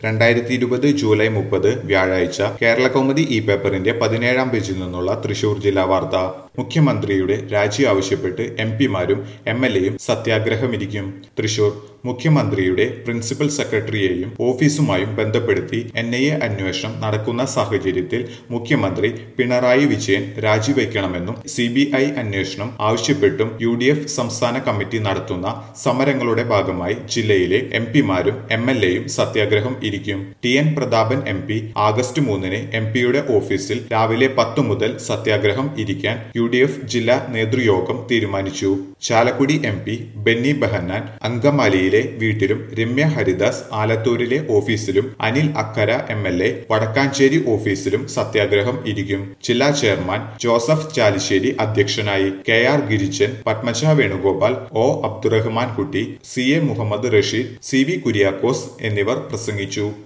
രണ്ടായിരത്തി ഇരുപത് ജൂലൈ മുപ്പത് വ്യാഴാഴ്ച കേരള കൗമുദി ഇ പേപ്പറിന്റെ പതിനേഴാം പേജിൽ നിന്നുള്ള തൃശൂർ ജില്ലാ വാർത്ത മുഖ്യമന്ത്രിയുടെ രാജി ആവശ്യപ്പെട്ട് എം പിമാരും എം എൽ എയും സത്യാഗ്രഹമിരിക്കും തൃശൂർ മുഖ്യമന്ത്രിയുടെ പ്രിൻസിപ്പൽ സെക്രട്ടറിയെയും ഓഫീസുമായും ബന്ധപ്പെടുത്തി എൻ ഐ എ അന്വേഷണം നടക്കുന്ന സാഹചര്യത്തിൽ മുഖ്യമന്ത്രി പിണറായി വിജയൻ രാജിവെക്കണമെന്നും സി ബി ഐ അന്വേഷണം ആവശ്യപ്പെട്ടും യു ഡി എഫ് സംസ്ഥാന കമ്മിറ്റി നടത്തുന്ന സമരങ്ങളുടെ ഭാഗമായി ജില്ലയിലെ എം പിമാരും എം എൽ എയും സത്യാഗ്രഹം ഇരിക്കും T N Prathapan M P August മൂന്നിന് എം പിയുടെ ഓഫീസിൽ രാവിലെ പത്ത് മുതൽ സത്യാഗ്രഹം ഇരിക്കാൻ യു ഡി എഫ് ജില്ലാ നേതൃയോഗം തീരുമാനിച്ചു ചാലക്കുടി എം പി ബെന്നി ബെഹന്നാൻ അങ്കമാലിയിലെ വീട്ടിലും രമ്യ ഹരിദാസ് ആലത്തൂരിലെ ഓഫീസിലും Anil Akkara M L A Vadakkanchery ഓഫീസിലും സത്യാഗ്രഹം ഇരിക്കും ജില്ലാ ചെയർമാൻ ജോസഫ് ചാലിശ്ശേരി അധ്യക്ഷനായി K R Girijan Padmaja Venugopal O Abdurahman Kutty C A Muhammed Rasheed C V Kuriakose എന്നിവർ പ്രസംഗിച്ചു